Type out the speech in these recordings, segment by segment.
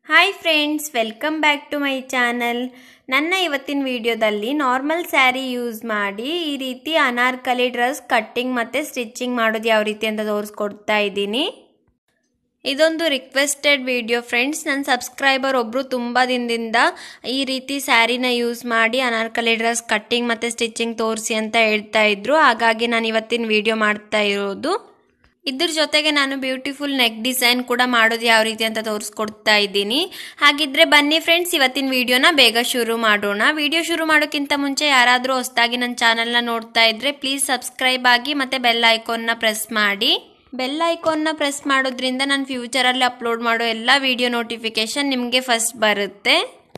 hi friends welcome back to my channel ನನ್ನ ಇವತ್ತಿನ ವಿಡಿಯೋದಲ್ಲಿ ನಾರ್ಮಲ್ ಸ್ಯಾರಿ ಯೂಸ್ ಮಾಡಿ ಈ ರೀತಿ ಅನಾರ್ಕಲಿ ಡ್ರೆಸ್ ಕಟ್ಟಿಂಗ್ ಮತ್ತು ಸ್ಟಿಚ್ಚಿಂಗ್ ಮಾಡೋದು ಯಾವ ರೀತಿ ಅಂತ ತೋರಿಸ್ಕೊಡ್ತಾ ಇದ್ದೀನಿ ಇದೊಂದು ರಿಕ್ವೆಸ್ಟೆಡ್ ವಿಡಿಯೋ ಫ್ರೆಂಡ್ಸ್ ನನ್ನ ಸಬ್ಸ್ಕ್ರೈಬರ್ ಒಬ್ಬರು ತುಂಬ ದಿನದಿಂದ ಈ ರೀತಿ ಸ್ಯಾರಿನ ಯೂಸ್ ಮಾಡಿ ಅನಾರ್ಕಲಿ ಡ್ರೆಸ್ ಕಟ್ಟಿಂಗ್ ಮತ್ತು ಸ್ಟಿಚ್ಚಿಂಗ್ ತೋರಿಸಿ ಅಂತ ಹೇಳ್ತಾ ಇದ್ರು ಹಾಗಾಗಿ ನಾನು ಇವತ್ತಿನ ವಿಡಿಯೋ ಮಾಡ್ತಾ ಇರೋದು ಇದ್ರ ಜೊತೆಗೆ ನಾನು ಬ್ಯೂಟಿಫುಲ್ ನೆಕ್ ಡಿಸೈನ್ ಕೂಡ ಮಾಡೋದು ಯಾವ ರೀತಿ ಅಂತ ತೋರಿಸ್ಕೊಡ್ತಾ ಇದ್ದೀನಿ ಹಾಗಿದ್ರೆ ಬನ್ನಿ ಫ್ರೆಂಡ್ಸ್ ಇವತ್ತಿನ ವಿಡಿಯೋನ ಬೇಗ ಶುರು ಮಾಡೋಣ ವಿಡಿಯೋ ಶುರು ಮಾಡೋಕ್ಕಿಂತ ಮುಂಚೆ ಯಾರಾದರೂ ಹೊಸದಾಗಿ ನನ್ನ ಚಾನಲ್ನ ನೋಡ್ತಾ ಇದ್ರೆ ಪ್ಲೀಸ್ ಸಬ್ಸ್ಕ್ರೈಬ್ ಆಗಿ ಮತ್ತು ಬೆಲ್ ಐಕಾನ್ನ ಪ್ರೆಸ್ ಮಾಡಿ ಬೆಲ್ ಐಕಾನ್ನ ಪ್ರೆಸ್ ಮಾಡೋದ್ರಿಂದ ನಾನು ಫ್ಯೂಚರಲ್ಲಿ ಅಪ್ಲೋಡ್ ಮಾಡೋ ಎಲ್ಲ ವಿಡಿಯೋ ನೋಟಿಫಿಕೇಶನ್ ನಿಮಗೆ ಫಸ್ಟ್ ಬರುತ್ತೆ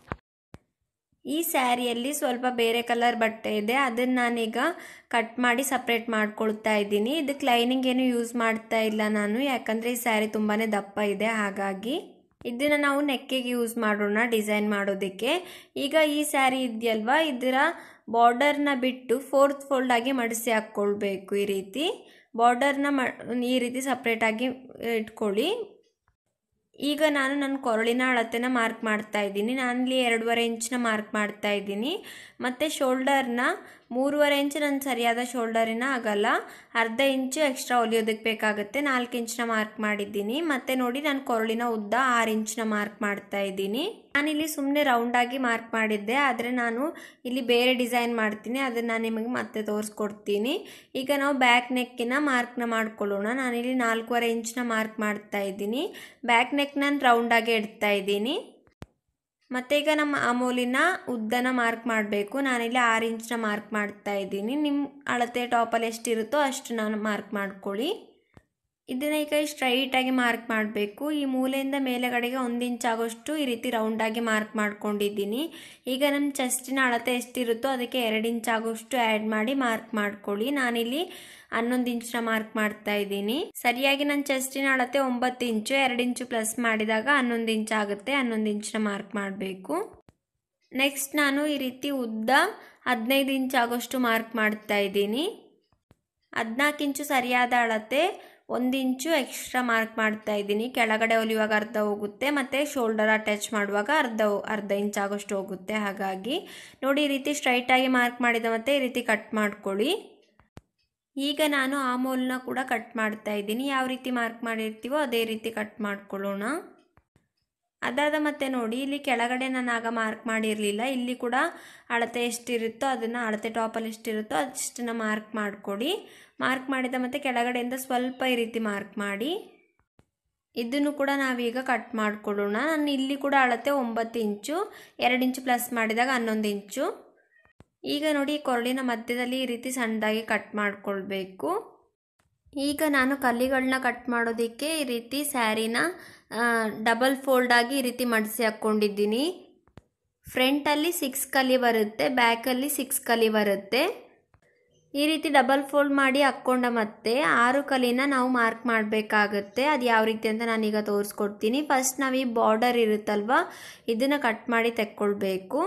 ಈ ಸ್ಯಾರಿಯಲ್ಲಿ ಸ್ವಲ್ಪ ಬೇರೆ ಕಲರ್ ಬಟ್ಟೆ ಇದೆ ಅದನ್ನು ನಾನೀಗ ಕಟ್ ಮಾಡಿ ಸಪ್ರೇಟ್ ಮಾಡ್ಕೊಳ್ತಾ ಇದ್ದೀನಿ ಇದಕ್ಕೆ ಲೈನಿಂಗ್ ಏನು ಯೂಸ್ ಮಾಡ್ತಾ ಇಲ್ಲ ನಾನು ಯಾಕಂದರೆ ಈ ಸ್ಯಾರಿ ತುಂಬಾ ದಪ್ಪ ಇದೆ ಹಾಗಾಗಿ ಇದನ್ನು ನಾವು ನೆಕ್ಕಿಗೆ ಯೂಸ್ ಮಾಡೋಣ ಡಿಸೈನ್ ಮಾಡೋದಕ್ಕೆ ಈಗ ಈ ಸ್ಯಾರಿ ಇದೆಯಲ್ವಾ ಇದರ ಬಾರ್ಡರ್ನ ಬಿಟ್ಟು ಫೋರ್ತ್ ಫೋಲ್ಡ್ ಆಗಿ ಮಡಿಸಿ ಹಾಕ್ಕೊಳ್ಬೇಕು ಈ ರೀತಿ ಬಾರ್ಡರ್ನ ಮ ಈ ರೀತಿ ಸಪ್ರೇಟಾಗಿ ಇಟ್ಕೊಳ್ಳಿ ಈಗ ನಾನು ನನ್ನ ಕೊರಳಿನ ಅಳತೆನ ಮಾರ್ಕ್ ಮಾಡ್ತಾ ಇದ್ದೀನಿ ನಾನಿಲ್ಲಿ ಎರಡೂವರೆ ಇಂಚನ್ನ ಮಾರ್ಕ್ ಮಾಡ್ತಾ ಇದ್ದೀನಿ ಮತ್ತು ಶೋಲ್ಡರ್ನ ಮೂರುವರೆ ಇಂಚ್ ನನ್ನ ಸರಿಯಾದ ಶೋಲ್ಡರಿನ ಆಗಲ್ಲ ಅರ್ಧ ಇಂಚು ಎಕ್ಸ್ಟ್ರಾ ಹೊಲಿಯೋದಕ್ಕೆ ಬೇಕಾಗುತ್ತೆ ನಾಲ್ಕು ಇಂಚನ್ನ ಮಾರ್ಕ್ ಮಾಡಿದ್ದೀನಿ ಮತ್ತು ನೋಡಿ ನಾನು ಕೊರಳಿನ ಉದ್ದ ಆರು ಇಂಚನ್ನ ಮಾರ್ಕ್ ಮಾಡ್ತಾ ಇದ್ದೀನಿ ನಾನಿಲ್ಲಿ ಸುಮ್ಮನೆ ರೌಂಡಾಗಿ ಮಾರ್ಕ್ ಮಾಡಿದ್ದೆ ಆದರೆ ನಾನು ಇಲ್ಲಿ ಬೇರೆ ಡಿಸೈನ್ ಮಾಡ್ತೀನಿ ಅದನ್ನು ನಾನು ನಿಮಗೆ ಮತ್ತೆ ತೋರಿಸ್ಕೊಡ್ತೀನಿ ಈಗ ನಾವು ಬ್ಯಾಕ್ ನೆಕ್ಕಿನ ಮಾರ್ಕ್ನ ಮಾಡ್ಕೊಳ್ಳೋಣ ನಾನಿಲ್ಲಿ ನಾಲ್ಕೂವರೆ ಇಂಚನ್ನ ಮಾರ್ಕ್ ಮಾಡ್ತಾ ಇದ್ದೀನಿ ಬ್ಯಾಕ್ ನೆಕ್ ನಾನು ರೌಂಡಾಗಿ ಇಡ್ತಾ ಇದ್ದೀನಿ ಮತ್ತು ಈಗ ನಮ್ಮ ಅಮೂಲಿನ ಉದ್ದನ ಮಾರ್ಕ್ ಮಾಡಬೇಕು ನಾನಿಲ್ಲಿ ಆರು ಇಂಚನ್ನ ಮಾರ್ಕ್ ಮಾಡ್ತಾ ಇದ್ದೀನಿ ನಿಮ್ಮ ಅಳತೆ ಟಾಪಲ್ಲಿ ಎಷ್ಟಿರುತ್ತೋ ಅಷ್ಟು ನಾನು ಮಾರ್ಕ್ ಮಾಡ್ಕೊಳ್ಳಿ ಇದನ್ನ ಈಗ ಸ್ಟ್ರೈಟಾಗಿ ಮಾರ್ಕ್ ಮಾಡಬೇಕು ಈ ಮೂಲೆಯಿಂದ ಮೇಲೆಗಡೆಗೆ ಒಂದು ಇಂಚ್ ಆಗೋಷ್ಟು ಈ ರೀತಿ ರೌಂಡಾಗಿ ಮಾರ್ಕ್ ಮಾಡ್ಕೊಂಡಿದ್ದೀನಿ ಈಗ ನಮ್ಮ ಚೆಸ್ಟಿನ ಅಳತೆ ಎಷ್ಟಿರುತ್ತೋ ಅದಕ್ಕೆ ಎರಡು ಇಂಚ್ ಆಗೋಷ್ಟು ಆ್ಯಡ್ ಮಾಡಿ ಮಾರ್ಕ್ ಮಾಡ್ಕೊಳ್ಳಿ ನಾನಿಲ್ಲಿ ಹನ್ನೊಂದು ಇಂಚನ್ನ ಮಾರ್ಕ್ ಮಾಡ್ತಾ ಇದ್ದೀನಿ ಸರಿಯಾಗಿ ನನ್ನ ಚೆಸ್ಟಿನ ಅಳತೆ ಒಂಬತ್ತು ಇಂಚು ಎರಡು ಇಂಚು ಪ್ಲಸ್ ಮಾಡಿದಾಗ ಹನ್ನೊಂದು ಇಂಚ್ ಆಗುತ್ತೆ ಹನ್ನೊಂದು ಇಂಚನ್ನ ಮಾರ್ಕ್ ಮಾಡಬೇಕು ನೆಕ್ಸ್ಟ್ ನಾನು ಈ ರೀತಿ ಉದ್ದ ಹದಿನೈದು ಇಂಚ್ ಆಗೋಷ್ಟು ಮಾರ್ಕ್ ಮಾಡ್ತಾ ಇದ್ದೀನಿ ಹದಿನಾಲ್ಕು ಇಂಚು ಸರಿಯಾದ ಅಳತೆ ಒಂದು ಇಂಚು ಎಕ್ಸ್ಟ್ರಾ ಮಾರ್ಕ್ ಮಾಡ್ತಾ ಇದ್ದೀನಿ ಕೆಳಗಡೆ ಹೊಲಿಯುವಾಗ ಅರ್ಧ ಹೋಗುತ್ತೆ ಮತ್ತು ಶೋಲ್ಡರ್ ಅಟ್ಯಾಚ್ ಮಾಡುವಾಗ ಅರ್ಧ ಅರ್ಧ ಇಂಚ್ ಆಗೋಷ್ಟು ಹೋಗುತ್ತೆ ಹಾಗಾಗಿ ನೋಡಿ ಈ ರೀತಿ ಸ್ಟ್ರೈಟಾಗಿ ಮಾರ್ಕ್ ಮಾಡಿದ ಮತ್ತು ಈ ರೀತಿ ಕಟ್ ಮಾಡ್ಕೊಳ್ಳಿ ಈಗ ನಾನು ಆ ಮೋಲ್ನ ಕೂಡ ಕಟ್ ಮಾಡ್ತಾ ಇದ್ದೀನಿ ಯಾವ ರೀತಿ ಮಾರ್ಕ್ ಮಾಡಿರ್ತೀವೋ ಅದೇ ರೀತಿ ಕಟ್ ಮಾಡ್ಕೊಳ್ಳೋಣ ಅದಾದ ಮತ್ತೆ ನೋಡಿ ಇಲ್ಲಿ ಕೆಳಗಡೆ ನಾನು ಆಗ ಮಾರ್ಕ್ ಮಾಡಿರಲಿಲ್ಲ ಇಲ್ಲಿ ಕೂಡ ಅಳತೆ ಎಷ್ಟಿರುತ್ತೋ ಅದನ್ನು ಅಳತೆ ಟಾಪಲ್ಲಿ ಎಷ್ಟಿರುತ್ತೋ ಅಷ್ಟನ್ನು ಮಾರ್ಕ್ ಮಾಡಿಕೊಡಿ ಮಾರ್ಕ್ ಮಾಡಿದ ಮತ್ತು ಕೆಳಗಡೆಯಿಂದ ಸ್ವಲ್ಪ ಈ ರೀತಿ ಮಾರ್ಕ್ ಮಾಡಿ ಇದನ್ನು ಕೂಡ ನಾವೀಗ ಕಟ್ ಮಾಡಿಕೊಳ್ಳೋಣ ನಾನು ಇಲ್ಲಿ ಕೂಡ ಅಳತೆ ಒಂಬತ್ತು ಇಂಚು ಎರಡು ಇಂಚು ಪ್ಲಸ್ ಮಾಡಿದಾಗ ಹನ್ನೊಂದು ಇಂಚು ಈಗ ನೋಡಿ ಕೊರಳಿನ ಮಧ್ಯದಲ್ಲಿ ಈ ರೀತಿ ಸಣ್ಣದಾಗಿ ಕಟ್ ಮಾಡಿಕೊಳ್ಬೇಕು ಈಗ ನಾನು ಕಲ್ಲಿಗಳನ್ನ ಕಟ್ ಮಾಡೋದಕ್ಕೆ ಈ ರೀತಿ ಸ್ಯಾರಿನ ಡಬಲ್ ಫೋಲ್ಡ್ ಆಗಿ ಈ ರೀತಿ ಮಡಿಸಿ ಹಾಕ್ಕೊಂಡಿದ್ದೀನಿ ಫ್ರಂಟಲ್ಲಿ ಸಿಕ್ಸ್ ಕಲಿ ಬರುತ್ತೆ ಬ್ಯಾಕಲ್ಲಿ ಸಿಕ್ಸ್ ಕಲಿ ಬರುತ್ತೆ ಈ ರೀತಿ ಡಬಲ್ ಫೋಲ್ಡ್ ಮಾಡಿ ಹಾಕ್ಕೊಂಡ ಮತ್ತೆ ಆರು ಕಲಿನ ನಾವು ಮಾರ್ಕ್ ಮಾಡಬೇಕಾಗತ್ತೆ ಅದು ಯಾವ ರೀತಿ ಅಂತ ನಾನೀಗ ತೋರಿಸ್ಕೊಡ್ತೀನಿ ಫಸ್ಟ್ ನಾವು ಈ ಬಾರ್ಡರ್ ಇರುತ್ತಲ್ವ ಇದನ್ನು ಕಟ್ ಮಾಡಿ ತೆಕ್ಕೊಳ್ಬೇಕು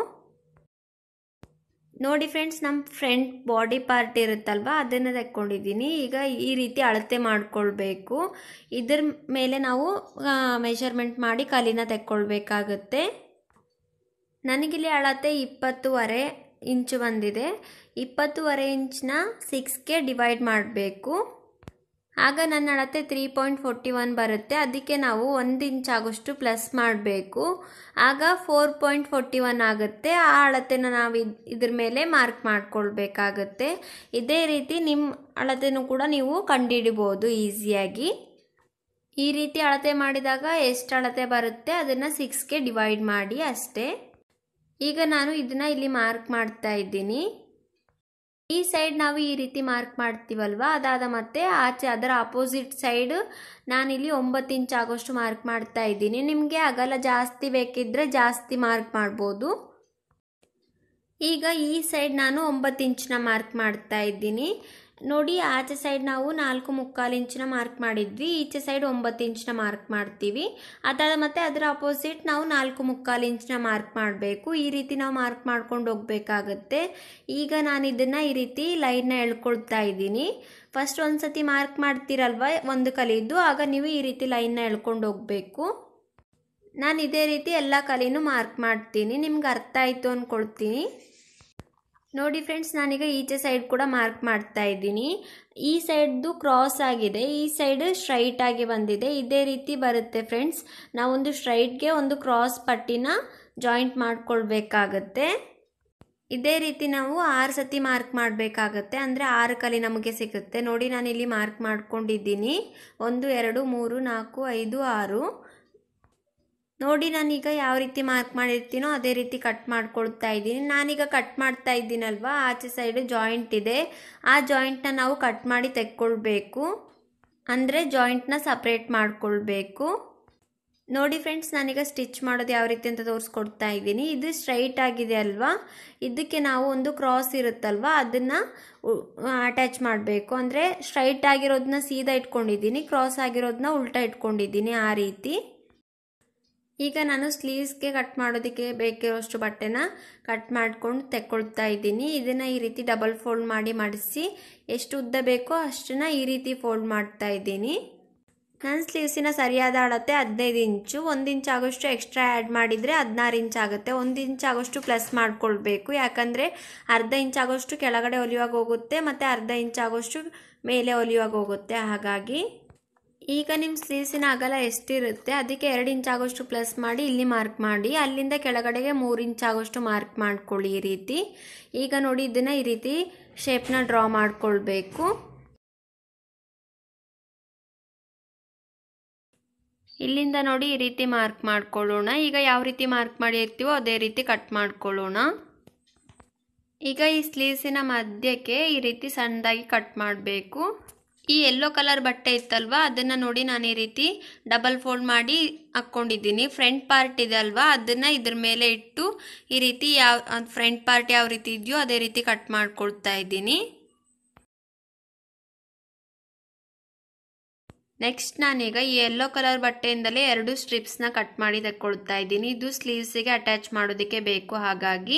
ನೋಡಿ ಫ್ರೆಂಡ್ಸ್ ನಮ್ಮ ಫ್ರಂಟ್ ಬಾಡಿ ಪಾರ್ಟ್ ಇರುತ್ತಲ್ವ ಅದನ್ನು ತೆಕ್ಕೊಂಡಿದ್ದೀನಿ ಈಗ ಈ ರೀತಿ ಅಳತೆ ಮಾಡಿಕೊಳ್ಬೇಕು ಇದ್ರ ಮೇಲೆ ನಾವು ಮೆಷರ್ಮೆಂಟ್ ಮಾಡಿ ಕಲಿನ ತೆಕ್ಕೊಳ್ಬೇಕಾಗತ್ತೆ ನನಗಿಲ್ಲಿ ಅಳತೆ ಇಪ್ಪತ್ತುವರೆ ಇಂಚು ಬಂದಿದೆ ಇಪ್ಪತ್ತುವರೆ ಇಂಚನ್ನ ಸಿಕ್ಸ್ಗೆ ಡಿವೈಡ್ ಮಾಡಬೇಕು ಆಗ ನನ್ನ ಅಳತೆ ತ್ರೀ ಪಾಯಿಂಟ್ ಫೋರ್ಟಿ ಒನ್ ಬರುತ್ತೆ ಅದಕ್ಕೆ ನಾವು ಒಂದು ಇಂಚ್ ಆಗೋಷ್ಟು ಪ್ಲಸ್ ಮಾಡಬೇಕು ಆಗ ಫೋರ್ ಪಾಯಿಂಟ್ ಫೋರ್ಟಿ ಒನ್ ಆಗುತ್ತೆ ಆ ಅಳತೆನ ನಾವು ಇದ್ರ ಮೇಲೆ ಮಾರ್ಕ್ ಮಾಡ್ಕೊಳ್ಬೇಕಾಗತ್ತೆ ಇದೇ ರೀತಿ ನಿಮ್ಮ ಅಳತೆನೂ ಕೂಡ ನೀವು ಕಂಡುಹಿಡಿಬೋದು ಈಸಿಯಾಗಿ ಈ ರೀತಿ ಅಳತೆ ಮಾಡಿದಾಗ ಎಷ್ಟು ಅಳತೆ ಬರುತ್ತೆ ಅದನ್ನು ಸಿಕ್ಸ್ಗೆ ಡಿವೈಡ್ ಮಾಡಿ ಅಷ್ಟೇ ಈಗ ನಾನು ಇದನ್ನು ಇಲ್ಲಿ ಮಾರ್ಕ್ ಮಾಡ್ತಾ ಇದ್ದೀನಿ ಈ ಸೈಡ್ ನಾವು ಈ ರೀತಿ ಮಾರ್ಕ್ ಮಾಡ್ತೀವಲ್ವ ಅದಾದ ಮತ್ತೆ ಆಚೆ ಅದರ ಅಪೋಸಿಟ್ ಸೈಡ್ ನಾನಿಲ್ಲಿ ಒಂಬತ್ತು ಇಂಚ್ ಆಗೋಷ್ಟು ಮಾರ್ಕ್ ಮಾಡ್ತಾ ಇದ್ದೀನಿ ನಿಮಗೆ ಅಗಲ ಜಾಸ್ತಿ ಬೇಕಿದ್ದರೆ ಜಾಸ್ತಿ ಮಾರ್ಕ್ ಮಾಡ್ಬೋದು ಈಗ ಈ ಸೈಡ್ ನಾನು ಒಂಬತ್ತು ಇಂಚನ್ನ ಮಾರ್ಕ್ ಮಾಡ್ತಾ ಇದ್ದೀನಿ ನೋಡಿ ಆಚೆ ಸೈಡ್ ನಾವು ನಾಲ್ಕು ಮುಕ್ಕಾಲು ಇಂಚಿನ ಮಾರ್ಕ್ ಮಾಡಿದ್ವಿ ಈಚೆ ಸೈಡ್ ಒಂಬತ್ತು ಇಂಚಿನ ಮಾರ್ಕ್ ಮಾಡ್ತೀವಿ ಅದಾದ ಮತ್ತೆ ಅದರ ಅಪೋಸಿಟ್ ನಾವು ನಾಲ್ಕು ಮುಕ್ಕಾಲು ಇಂಚಿನ ಮಾರ್ಕ್ ಮಾಡಬೇಕು ಈ ರೀತಿ ನಾವು ಮಾರ್ಕ್ ಮಾಡ್ಕೊಂಡು ಹೋಗ್ಬೇಕಾಗತ್ತೆ ಈಗ ನಾನು ಇದನ್ನು ಈ ರೀತಿ ಲೈನ್ನ ಎಳ್ಕೊಳ್ತಾ ಇದ್ದೀನಿ ಫಸ್ಟ್ ಒಂದು ಸತಿ ಮಾರ್ಕ್ ಮಾಡ್ತೀರಲ್ವ ಒಂದು ಕಲಿದ್ದು ಆಗ ನೀವು ಈ ರೀತಿ ಲೈನ್ನ ಎಳ್ಕೊಂಡು ಹೋಗಬೇಕು ನಾನು ಇದೇ ರೀತಿ ಎಲ್ಲ ಕಲಿನೂ ಮಾರ್ಕ್ ಮಾಡ್ತೀನಿ ನಿಮ್ಗೆ ಅರ್ಥ ಆಯಿತು ಅಂದ್ಕೊಳ್ತೀನಿ ನೋಡಿ ಫ್ರೆಂಡ್ಸ್ ನಾನೀಗ ಈಚೆ ಸೈಡ್ ಕೂಡ ಮಾರ್ಕ್ ಮಾಡ್ತಾ ಇದ್ದೀನಿ ಈ ಸೈಡ್ದು ಕ್ರಾಸ್ ಆಗಿದೆ ಈ ಸೈಡ್ ಸ್ಟ್ರೈಟ್ ಆಗಿ ಬಂದಿದೆ ಇದೇ ರೀತಿ ಬರುತ್ತೆ ಫ್ರೆಂಡ್ಸ್ ನಾವೊಂದು ಸ್ಟ್ರೈಟ್ಗೆ ಒಂದು ಕ್ರಾಸ್ ಪಟ್ಟಿನ ಜಾಯಿಂಟ್ ಮಾಡ್ಕೊಳ್ಬೇಕಾಗತ್ತೆ ಇದೇ ರೀತಿ ನಾವು ಆರು ಸತಿ ಮಾರ್ಕ್ ಮಾಡಬೇಕಾಗತ್ತೆ ಅಂದರೆ ಆರು ಕಲಿ ನಮಗೆ ಸಿಗುತ್ತೆ ನೋಡಿ ನಾನು ಇಲ್ಲಿ ಮಾರ್ಕ್ ಮಾಡ್ಕೊಂಡಿದ್ದೀನಿ ಒಂದು ಎರಡು ಮೂರು ನಾಲ್ಕು ಐದು ಆರು ನೋಡಿ ನಾನೀಗ ಯಾವ ರೀತಿ ಮಾರ್ಕ್ ಮಾಡಿರ್ತೀನೋ ಅದೇ ರೀತಿ ಕಟ್ ಮಾಡ್ಕೊಳ್ತಾ ಇದ್ದೀನಿ ನಾನೀಗ ಕಟ್ ಮಾಡ್ತಾ ಇದ್ದೀನಲ್ವಾ ಆಚೆ ಸೈಡ್ ಜಾಯಿಂಟ್ ಇದೆ ಆ ಜಾಯಿಂಟ್ನ ನಾವು ಕಟ್ ಮಾಡಿ ತೆಕ್ಕೊಳ್ಬೇಕು ಅಂದರೆ ಜಾಯಿಂಟ್ನ ಸಪ್ರೇಟ್ ಮಾಡ್ಕೊಳ್ಬೇಕು ನೋಡಿ ಫ್ರೆಂಡ್ಸ್ ನಾನೀಗ ಸ್ಟಿಚ್ ಮಾಡೋದು ಯಾವ ರೀತಿ ಅಂತ ತೋರಿಸ್ಕೊಡ್ತಾ ಇದ್ದೀನಿ ಇದು ಸ್ಟ್ರೈಟ್ ಆಗಿದೆ ಅಲ್ವಾ ಇದಕ್ಕೆ ನಾವು ಒಂದು ಕ್ರಾಸ್ ಇರುತ್ತಲ್ವಾ ಅದನ್ನು ಅಟ್ಯಾಚ್ ಮಾಡಬೇಕು ಅಂದರೆ ಸ್ಟ್ರೈಟ್ ಆಗಿರೋದನ್ನ ಸೀದಾ ಇಟ್ಕೊಂಡಿದ್ದೀನಿ ಕ್ರಾಸ್ ಆಗಿರೋದನ್ನ ಉಲ್ಟಾ ಇಟ್ಕೊಂಡಿದ್ದೀನಿ ಆ ರೀತಿ ಈಗ ನಾನು ಸ್ಲೀವ್ಸ್ಗೆ ಕಟ್ ಮಾಡೋದಕ್ಕೆ ಬೇಕಿರೋಷ್ಟು ಬಟ್ಟೆನ ಕಟ್ ಮಾಡ್ಕೊಂಡು ತೆಕ್ಕೊಳ್ತಾ ಇದ್ದೀನಿ ಇದನ್ನು ಈ ರೀತಿ ಡಬಲ್ ಫೋಲ್ಡ್ ಮಾಡಿ ಮಡಿಸಿ ಎಷ್ಟು ಉದ್ದ ಬೇಕೋ ಅಷ್ಟನ್ನ ಈ ರೀತಿ ಫೋಲ್ಡ್ ಮಾಡ್ತಾ ಇದ್ದೀನಿ ನನ್ನ ಸ್ಲೀವ್ಸಿನ ಸರಿಯಾದ ಅಳತೆ ಹದಿನೈದು ಇಂಚು ಒಂದು ಇಂಚ್ ಆಗೋಷ್ಟು ಎಕ್ಸ್ಟ್ರಾ ಆ್ಯಡ್ ಮಾಡಿದರೆ ಹದಿನಾರು ಇಂಚ್ ಆಗುತ್ತೆ ಒಂದು ಇಂಚ್ ಆಗೋಷ್ಟು ಪ್ಲಸ್ ಮಾಡ್ಕೊಳ್ಬೇಕು ಯಾಕಂದರೆ ಅರ್ಧ ಇಂಚ್ ಆಗೋಷ್ಟು ಕೆಳಗಡೆ ಹೊಲಿಯುವಾಗ ಹೋಗುತ್ತೆ ಮತ್ತು ಅರ್ಧ ಇಂಚ್ ಆಗೋಷ್ಟು ಮೇಲೆ ಹೊಲಿಯುವಾಗ ಹೋಗುತ್ತೆ ಹಾಗಾಗಿ ಈಗ ನಿಮ್ಮ ಸ್ಲೀವ್ಸಿನ ಅಗಲ ಎಷ್ಟಿರುತ್ತೆ ಅದಕ್ಕೆ ಎರಡು ಇಂಚ್ ಆಗೋಷ್ಟು ಪ್ಲಸ್ ಮಾಡಿ ಇಲ್ಲಿ ಮಾರ್ಕ್ ಮಾಡಿ ಅಲ್ಲಿಂದ ಕೆಳಗಡೆಗೆ ಮೂರು ಇಂಚ್ ಆಗೋಷ್ಟು ಮಾರ್ಕ್ ಮಾಡ್ಕೊಳ್ಳಿ ಈ ರೀತಿ ಈಗ ನೋಡಿ ಇದನ್ನು ಈ ರೀತಿ ಶೇಪ್ನ ಡ್ರಾ ಮಾಡ್ಕೊಳ್ಬೇಕು ಇಲ್ಲಿಂದ ನೋಡಿ ಈ ರೀತಿ ಮಾರ್ಕ್ ಮಾಡ್ಕೊಳ್ಳೋಣ ಈಗ ಯಾವ ರೀತಿ ಮಾರ್ಕ್ ಮಾಡಿರ್ತೀವೋ ಅದೇ ರೀತಿ ಕಟ್ ಮಾಡ್ಕೊಳ್ಳೋಣ ಈಗ ಈ ಸ್ಲೀವ್ಸಿನ ಮಧ್ಯಕ್ಕೆ ಈ ರೀತಿ ಸಣ್ಣದಾಗಿ ಕಟ್ ಮಾಡಬೇಕು ಈ ಯೆಲ್ಲೋ ಕಲರ್ ಬಟ್ಟೆ ಇತ್ತಲ್ವಾ ಅದನ್ನು ನೋಡಿ ನಾನು ಈ ರೀತಿ ಡಬಲ್ ಫೋಲ್ಡ್ ಮಾಡಿ ಹಾಕ್ಕೊಂಡಿದ್ದೀನಿ ಫ್ರಂಟ್ ಪಾರ್ಟ್ ಇದೆ ಅಲ್ವಾ ಅದನ್ನು ಇದ್ರ ಮೇಲೆ ಇಟ್ಟು ಈ ರೀತಿ ಯಾವ ಫ್ರಂಟ್ ಪಾರ್ಟ್ ಯಾವ ರೀತಿ ಇದೆಯೋ ಅದೇ ರೀತಿ ಕಟ್ ಮಾಡ್ಕೊಳ್ತಾ ಇದ್ದೀನಿ ನೆಕ್ಸ್ಟ್ ನಾನೀಗ ಈ ಯೆಲ್ಲೋ ಕಲರ್ ಬಟ್ಟೆಯಿಂದಲೇ ಎರಡು ಸ್ಟ್ರಿಪ್ಸ್ನ ಕಟ್ ಮಾಡಿ ತಗೊಳ್ತಾ ಇದ್ದೀನಿ ಇದು ಸ್ಲೀವ್ಸಿಗೆ ಅಟ್ಯಾಚ್ ಮಾಡೋದಕ್ಕೆ ಬೇಕು ಹಾಗಾಗಿ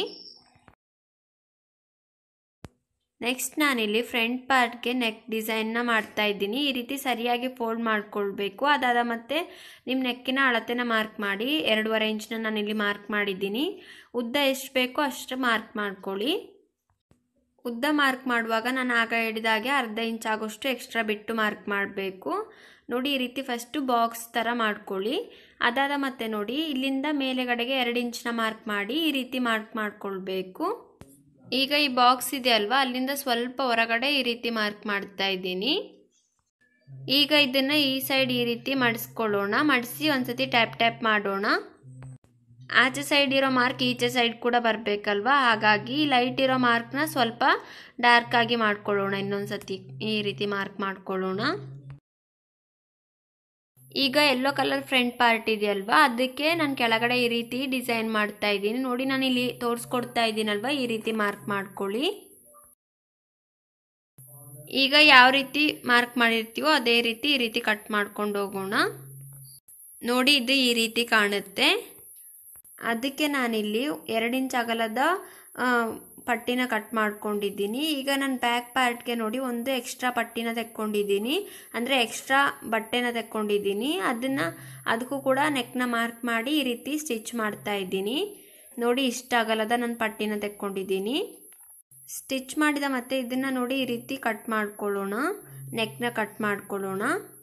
ನೆಕ್ಸ್ಟ್ ನಾನಿಲ್ಲಿ ಫ್ರಂಟ್ ಪಾರ್ಟ್ಗೆ ನೆಕ್ ಡಿಸೈನ್ನ ಮಾಡ್ತಾ ಇದ್ದೀನಿ ಈ ರೀತಿ ಸರಿಯಾಗಿ ಫೋಲ್ಡ್ ಮಾಡ್ಕೊಳ್ಬೇಕು ಅದಾದ ಮತ್ತೆ ನಿಮ್ಮ ನೆಕ್ಕಿನ ಅಳತೆನ ಮಾರ್ಕ್ ಮಾಡಿ ಎರಡೂವರೆ ಇಂಚನ್ನ ನಾನಿಲ್ಲಿ ಮಾರ್ಕ್ ಮಾಡಿದ್ದೀನಿ ಉದ್ದ ಎಷ್ಟು ಬೇಕೋ ಅಷ್ಟು ಮಾರ್ಕ್ ಮಾಡ್ಕೊಳ್ಳಿ ಉದ್ದ ಮಾರ್ಕ್ ಮಾಡುವಾಗ ನಾನು ಆಗ ಹೇಳಿದಾಗೆ ಅರ್ಧ ಇಂಚ್ ಆಗೋಷ್ಟು ಎಕ್ಸ್ಟ್ರಾ ಬಿಟ್ಟು ಮಾರ್ಕ್ ಮಾಡಬೇಕು ನೋಡಿ ಈ ರೀತಿ ಫಸ್ಟು ಬಾಕ್ಸ್ ಥರ ಮಾಡ್ಕೊಳ್ಳಿ ಅದಾದ ಮತ್ತೆ ನೋಡಿ ಇಲ್ಲಿಂದ ಮೇಲೆಗಡೆಗೆ ಎರಡು ಇಂಚನ್ನ ಮಾರ್ಕ್ ಮಾಡಿ ಈ ರೀತಿ ಮಾರ್ಕ್ ಮಾಡ್ಕೊಳ್ಬೇಕು ಈಗ ಈ ಬಾಕ್ಸ್ ಇದೆ ಅಲ್ವಾ ಅಲ್ಲಿಂದ ಸ್ವಲ್ಪ ಹೊರಗಡೆ ಈ ರೀತಿ ಮಾರ್ಕ್ ಮಾಡ್ತಾ ಇದ್ದೀನಿ ಈಗ ಇದನ್ನು ಈ ಸೈಡ್ ಈ ರೀತಿ ಮಡಿಸ್ಕೊಳ್ಳೋಣ ಮಡಿಸಿ ಒಂದ್ಸತಿ ಟ್ಯಾಪ್ ಟ್ಯಾಪ್ ಮಾಡೋಣ ಆಚೆ ಸೈಡ್ ಇರೋ ಮಾರ್ಕ್ ಈಚೆ ಸೈಡ್ ಕೂಡ ಬರಬೇಕಲ್ವಾ ಹಾಗಾಗಿ ಲೈಟ್ ಇರೋ ಮಾರ್ಕ್ನ ಸ್ವಲ್ಪ ಡಾರ್ಕ್ ಆಗಿ ಮಾಡ್ಕೊಳ್ಳೋಣ ಇನ್ನೊಂದು ಸತಿ ಈ ರೀತಿ ಮಾರ್ಕ್ ಮಾಡ್ಕೊಳ್ಳೋಣ ಈಗ ಎಲ್ಲೋ ಕಲರ್ ಫ್ರಂಟ್ ಪಾರ್ಟ್ ಇದೆಯಲ್ವಾ ಅದಕ್ಕೆ ನಾನು ಕೆಳಗಡೆ ಈ ರೀತಿ ಡಿಸೈನ್ ಮಾಡ್ತಾ ಇದ್ದೀನಿ ನೋಡಿ ನಾನು ಇಲ್ಲಿ ತೋರಿಸ್ಕೊಡ್ತಾ ಇದ್ದೀನಲ್ವಾ ಈ ರೀತಿ ಮಾರ್ಕ್ ಮಾಡ್ಕೊಳ್ಳಿ ಈಗ ಯಾವ ರೀತಿ ಮಾರ್ಕ್ ಮಾಡಿರ್ತೀವೋ ಅದೇ ರೀತಿ ಈ ರೀತಿ ಕಟ್ ಮಾಡ್ಕೊಂಡು ಹೋಗೋಣ ನೋಡಿ ಇದು ಈ ರೀತಿ ಕಾಣುತ್ತೆ ಅದಕ್ಕೆ ನಾನಿಲ್ಲಿ ಎರಡು ಇಂಚ್ ಅಗಲದ ಪಟ್ಟಿನ ಕಟ್ ಮಾಡ್ಕೊಂಡಿದ್ದೀನಿ ಈಗ ನಾನು ಬ್ಯಾಕ್ ಪಾರ್ಟ್ಗೆ ನೋಡಿ ಒಂದು ಎಕ್ಸ್ಟ್ರಾ ಪಟ್ಟಿನ ತೆಕ್ಕೊಂಡಿದ್ದೀನಿ ಅಂದರೆ ಎಕ್ಸ್ಟ್ರಾ ಬಟ್ಟೆನ ತೆಕ್ಕೊಂಡಿದ್ದೀನಿ ಅದನ್ನು ಅದಕ್ಕೂ ಕೂಡ ನೆಕ್ನ ಮಾರ್ಕ್ ಮಾಡಿ ಈ ರೀತಿ ಸ್ಟಿಚ್ ಮಾಡ್ತಾ ಇದ್ದೀನಿ ನೋಡಿ ಇಷ್ಟ ಅಗಲದ ನಾನು ಪಟ್ಟಿನ ತೆಕ್ಕೊಂಡಿದ್ದೀನಿ ಸ್ಟಿಚ್ ಮಾಡಿದ ಮತ್ತೆ ಇದನ್ನು ನೋಡಿ ಈ ರೀತಿ ಕಟ್ ಮಾಡ್ಕೊಳ್ಳೋಣ ನೆಕ್ನ ಕಟ್ ಮಾಡ್ಕೊಳ್ಳೋಣ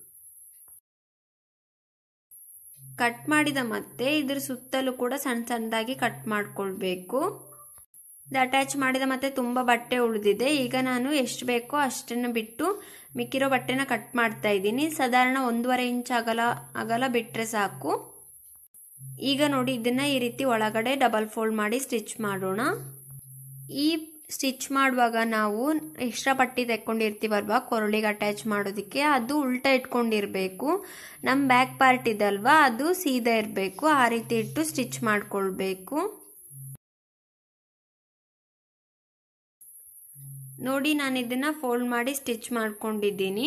ಕಟ್ ಮಾಡಿದ ಮತ್ತೆ ಇದ್ರ ಸುತ್ತಲೂ ಕೂಡ ಸಣ್ಣ ಸಣ್ಣದಾಗಿ ಕಟ್ ಮಾಡ್ಕೊಳ್ಬೇಕು ಇದು ಅಟ್ಯಾಚ್ ಮಾಡಿದ ಮತ್ತೆ ತುಂಬ ಬಟ್ಟೆ ಉಳಿದಿದೆ ಈಗ ನಾನು ಎಷ್ಟು ಬೇಕೋ ಅಷ್ಟನ್ನು ಬಿಟ್ಟು ಮಿಕ್ಕಿರೋ ಬಟ್ಟೆನ ಕಟ್ ಮಾಡ್ತಾ ಇದ್ದೀನಿ ಸಾಧಾರಣ ಒಂದೂವರೆ ಇಂಚ್ ಅಗಲ ಅಗಲ ಬಿಟ್ಟರೆ ಸಾಕು ಈಗ ನೋಡಿ ಇದನ್ನು ಈ ರೀತಿ ಒಳಗಡೆ ಡಬಲ್ ಫೋಲ್ಡ್ ಮಾಡಿ ಸ್ಟಿಚ್ ಮಾಡೋಣ ಈ ಸ್ಟಿಚ್ ಮಾಡುವಾಗ ನಾವು ಎಕ್ಸ್ಟ್ರಾ ಪಟ್ಟಿ ತೆಕ್ಕೊಂಡಿರ್ತೀವಲ್ವಾ ಕೊರಳಿಗೆ ಅಟ್ಯಾಚ್ ಮಾಡೋದಕ್ಕೆ ಅದು ಉಲ್ಟಾ ಇಟ್ಕೊಂಡಿರಬೇಕು ನಮ್ಮ ಬ್ಯಾಕ್ ಪಾರ್ಟ್ ಇದಲ್ವಾ ಅದು ಸೀದಾ ಇರಬೇಕು ಆ ರೀತಿ ಇಟ್ಟು ಸ್ಟಿಚ್ ಮಾಡ್ಕೊಳ್ಬೇಕು ನೋಡಿ ನಾನು ಇದನ್ನು ಫೋಲ್ಡ್ ಮಾಡಿ ಸ್ಟಿಚ್ ಮಾಡ್ಕೊಂಡಿದ್ದೀನಿ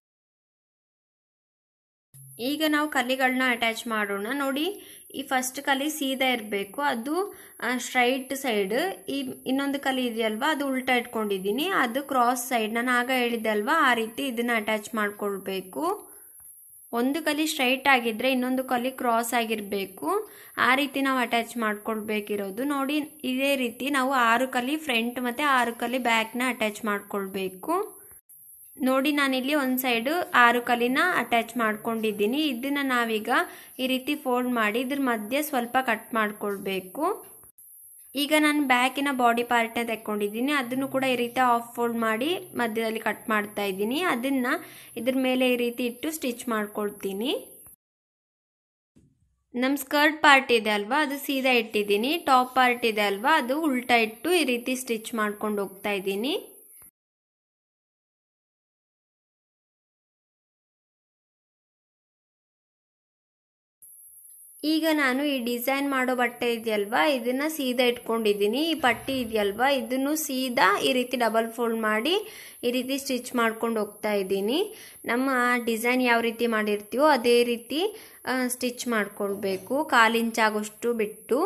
ಈಗ ನಾವು ಕಲಿಗಳನ್ನ ಅಟ್ಯಾಚ್ ಮಾಡೋಣ ನೋಡಿ ಈ ಫಸ್ಟ್ ಕಲಿ ಸೀದಾ ಇರಬೇಕು ಅದು ಸ್ಟ್ರೈಟ್ ಸೈಡ್ ಈ ಇನ್ನೊಂದು ಕಲಿ ಇದೆಯಲ್ವಾ ಅದು ಉಲ್ಟಾ ಇಟ್ಕೊಂಡಿದ್ದೀನಿ ಅದು ಕ್ರಾಸ್ ಸೈಡ್ ನಾನು ಆಗ ಹೇಳಿದ್ದೆ ಅಲ್ವಾ ಆ ರೀತಿ ಇದನ್ನು ಅಟ್ಯಾಚ್ ಮಾಡ್ಕೊಳ್ಬೇಕು ಒಂದು ಕಲಿ ಸ್ಟ್ರೈಟ್ ಆಗಿದ್ದರೆ ಇನ್ನೊಂದು ಕಲಿ ಕ್ರಾಸ್ ಆಗಿರಬೇಕು ಆ ರೀತಿ ನಾವು ಅಟ್ಯಾಚ್ ಮಾಡ್ಕೊಳ್ಬೇಕಿರೋದು ನೋಡಿ ಇದೇ ರೀತಿ ನಾವು ಆರು ಕಲಿ ಫ್ರಂಟ್ ಮತ್ತು ಆರು ಕಲಿ ಬ್ಯಾಕ್ನ ಅಟ್ಯಾಚ್ ಮಾಡ್ಕೊಳ್ಬೇಕು ನೋಡಿ ನಾನಿಲ್ಲಿ ಒಂದು ಸೈಡು ಆರು ಕಲಿನ ಅಟ್ಯಾಚ್ ಮಾಡ್ಕೊಂಡಿದ್ದೀನಿ ಇದನ್ನು ನಾವೀಗ ಈ ರೀತಿ ಫೋಲ್ಡ್ ಮಾಡಿ ಇದ್ರ ಮಧ್ಯೆ ಸ್ವಲ್ಪ ಕಟ್ ಮಾಡ್ಕೊಳ್ಬೇಕು ಈಗ ನಾನು ಬ್ಯಾಕಿನ ಬಾಡಿ ಪಾರ್ಟ್ನ ತೆಕ್ಕೊಂಡಿದ್ದೀನಿ ಅದನ್ನು ಕೂಡ ಈ ರೀತಿ ಆಫ್ ಫೋಲ್ಡ್ ಮಾಡಿ ಮಧ್ಯದಲ್ಲಿ ಕಟ್ ಮಾಡ್ತಾ ಇದ್ದೀನಿ ಅದನ್ನು ಇದ್ರ ಮೇಲೆ ಈ ರೀತಿ ಇಟ್ಟು ಸ್ಟಿಚ್ ಮಾಡ್ಕೊಳ್ತೀನಿ ನಮ್ಮ ಸ್ಕರ್ಟ್ ಪಾರ್ಟ್ ಇದೆ ಅಲ್ವಾ ಅದು ಸೀದಾ ಇಟ್ಟಿದ್ದೀನಿ ಟಾಪ್ ಪಾರ್ಟ್ ಇದೆ ಅಲ್ವಾ ಅದು ಉಲ್ಟಾ ಇಟ್ಟು ಈ ರೀತಿ ಸ್ಟಿಚ್ ಮಾಡ್ಕೊಂಡು ಹೋಗ್ತಾ ಇದ್ದೀನಿ ಈಗ ನಾನು ಈ ಡಿಸೈನ್ ಮಾಡೋ ಬಟ್ಟೆ ಇದೆಯಲ್ವಾ ಇದನ್ನು ಸೀದಾ ಇಟ್ಕೊಂಡಿದ್ದೀನಿ ಈ ಪಟ್ಟಿ ಇದೆಯಲ್ವಾ ಇದನ್ನು ಸೀದಾ ಈ ರೀತಿ ಡಬಲ್ ಫೋಲ್ಡ್ ಮಾಡಿ ಈ ರೀತಿ ಸ್ಟಿಚ್ ಮಾಡ್ಕೊಂಡು ಹೋಗ್ತಾ ಇದ್ದೀನಿ ನಮ್ಮ ಡಿಸೈನ್ ಯಾವ ರೀತಿ ಮಾಡಿರ್ತೀವೋ ಅದೇ ರೀತಿ ಸ್ಟಿಚ್ ಮಾಡ್ಕೊಳ್ಬೇಕು ಕಾಲು ಇಂಚಾಗೋಷ್ಟು ಬಿಟ್ಟು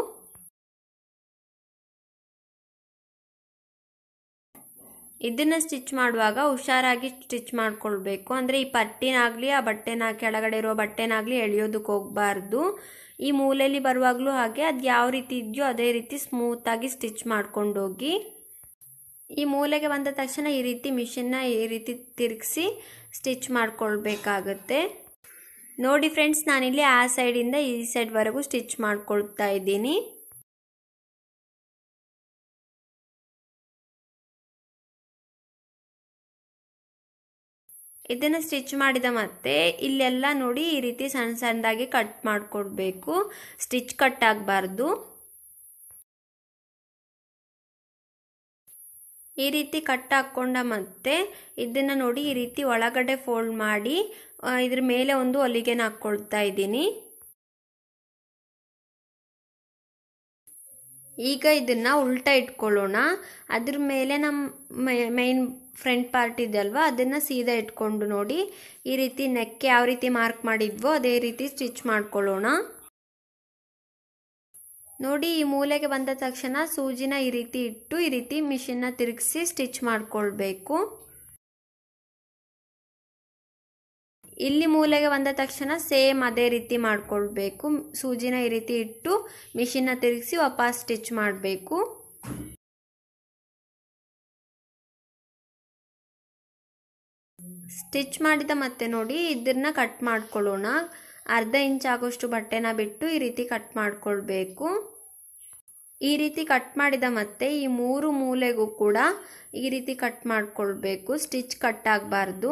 ಇದನ್ನು ಸ್ಟಿಚ್ ಮಾಡುವಾಗ ಹುಷಾರಾಗಿ ಸ್ಟಿಚ್ ಮಾಡ್ಕೊಳ್ಬೇಕು ಅಂದರೆ ಈ ಪಟ್ಟಿನಾಗಲಿ ಆ ಬಟ್ಟೆನ ಕೆಳಗಡೆ ಇರೋ ಬಟ್ಟೆನಾಗಲಿ ಎಳೆಯೋದಕ್ಕೆ ಹೋಗಬಾರ್ದು ಈ ಮೂಲೆಯಲ್ಲಿ ಬರುವಾಗಲೂ ಹಾಗೆ ಅದು ಯಾವ ರೀತಿ ಇದೆಯೋ ಅದೇ ರೀತಿ ಸ್ಮೂತಾಗಿ ಸ್ಟಿಚ್ ಮಾಡ್ಕೊಂಡು ಹೋಗಿ ಈ ಮೂಲೆಗೆ ಬಂದ ತಕ್ಷಣ ಈ ರೀತಿ ಮಿಷನ್ನ ಈ ರೀತಿ ತಿರುಗಿಸಿ ಸ್ಟಿಚ್ ಮಾಡ್ಕೊಳ್ಬೇಕಾಗತ್ತೆ ನೋಡಿ ಫ್ರೆಂಡ್ಸ್ ನಾನಿಲ್ಲಿ ಆ ಸೈಡಿಂದ ಈ ಸೈಡ್ವರೆಗೂ ಸ್ಟಿಚ್ ಮಾಡ್ಕೊಳ್ತಾ ಇದ್ದೀನಿ ಇದನ್ನು ಸ್ಟಿಚ್ ಮಾಡಿದ ಮತ್ತೆ ಇಲ್ಲೆಲ್ಲ ನೋಡಿ ಈ ರೀತಿ ಸಣ್ಣ ಸಣ್ಣದಾಗಿ ಕಟ್ ಮಾಡಿಕೊಡ್ಬೇಕು ಸ್ಟಿಚ್ ಕಟ್ ಆಗಬಾರ್ದು ಈ ರೀತಿ ಕಟ್ ಹಾಕ್ಕೊಂಡ ಮತ್ತೆ ಇದನ್ನು ನೋಡಿ ಈ ರೀತಿ ಒಳಗಡೆ ಫೋಲ್ಡ್ ಮಾಡಿ ಇದ್ರ ಮೇಲೆ ಒಂದು ಹೊಲಿಗೆನ ಹಾಕ್ಕೊಳ್ತಾ ಇದ್ದೀನಿ ಈಗ ಇದನ್ನು ಉಲ್ಟಾ ಇಟ್ಕೊಳ್ಳೋಣ ಅದ್ರ ಮೇಲೆ ನಮ್ಮ ಮೈನ್ ಫ್ರಂಟ್ ಪಾರ್ಟ್ ಇದೆಯಲ್ವಾ ಅದನ್ನು ಸೀದಾ ಇಟ್ಕೊಂಡು ನೋಡಿ ಈ ರೀತಿ ನೆಕ್ ಯಾವ ರೀತಿ ಮಾರ್ಕ್ ಮಾಡಿದ್ವೋ ಅದೇ ರೀತಿ ಸ್ಟಿಚ್ ಮಾಡ್ಕೊಳ್ಳೋಣ ನೋಡಿ ಈ ಮೂಲೆಗೆ ಬಂದ ತಕ್ಷಣ ಸೂಜಿನ ಈ ರೀತಿ ಇಟ್ಟು ಈ ರೀತಿ ಮಿಷಿನ್ನ ತಿರುಗಿಸಿ ಸ್ಟಿಚ್ ಮಾಡ್ಕೊಳ್ಬೇಕು ಇಲ್ಲಿ ಮೂಲೆಗೆ ಬಂದ ತಕ್ಷಣ ಸೇಮ್ ಅದೇ ರೀತಿ ಮಾಡ್ಕೊಳ್ಬೇಕು ಸೂಜಿನ ಈ ರೀತಿ ಇಟ್ಟು ಮಿಷಿನ್ನ ತಿರುಗಿಸಿ ವಾಪಸ್ ಸ್ಟಿಚ್ ಮಾಡಬೇಕು ಸ್ಟಿಚ್ ಮಾಡಿದ ಮತ್ತೆ ನೋಡಿ ಇದನ್ನ ಕಟ್ ಮಾಡ್ಕೊಳ್ಳೋಣ ಅರ್ಧ ಇಂಚ್ ಆಗೋಷ್ಟು ಬಟ್ಟೆನ ಬಿಟ್ಟು ಈ ರೀತಿ ಕಟ್ ಮಾಡ್ಕೊಳ್ಬೇಕು ಈ ರೀತಿ ಕಟ್ ಮಾಡಿದ ಮತ್ತೆ ಈ ಮೂರು ಮೂಲೆಗೂ ಕೂಡ ಈ ರೀತಿ ಕಟ್ ಮಾಡ್ಕೊಳ್ಬೇಕು ಸ್ಟಿಚ್ ಕಟ್ ಆಗಬಾರ್ದು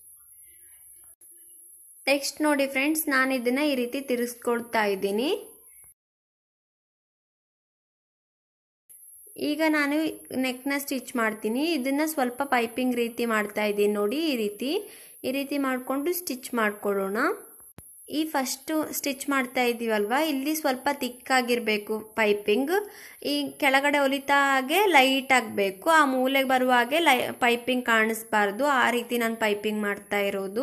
ನೆಕ್ಸ್ಟ್ ನೋಡಿ ಫ್ರೆಂಡ್ಸ್ ನಾನು ಇದನ್ನ ಈ ರೀತಿ ತಿರ್ಸ್ಕೊಳ್ತಾ ಇದ್ದೀನಿ ಈಗ ನಾನು ನೆಕ್ನ ಸ್ಟಿಚ್ ಮಾಡ್ತೀನಿ ಇದನ್ನ ಸ್ವಲ್ಪ ಪೈಪಿಂಗ್ ರೀತಿ ಮಾಡ್ತಾ ಇದ್ದೀನಿ ನೋಡಿ ಈ ರೀತಿ ಈ ರೀತಿ ಮಾಡಿಕೊಂಡು ಸ್ಟಿಚ್ ಮಾಡ್ಕೊಳ್ಳೋಣ ಈ ಫಸ್ಟು ಸ್ಟಿಚ್ ಮಾಡ್ತಾ ಇದ್ದೀವಲ್ವಾ ಇಲ್ಲಿ ಸ್ವಲ್ಪ ತಿಕ್ಕಾಗಿರಬೇಕು ಪೈಪಿಂಗ್ ಈ ಕೆಳಗಡೆ ಹೊಲಿತಾ ಹಾಗೆ ಲೈಟ್ ಆಗಬೇಕು ಆ ಮೂಲೆಗೆ ಬರುವ ಹಾಗೆ ಲೈ ಪೈಪಿಂಗ್ ಕಾಣಿಸ್ಬಾರ್ದು ಆ ರೀತಿ ನಾನು ಪೈಪಿಂಗ್ ಮಾಡ್ತಾ ಇರೋದು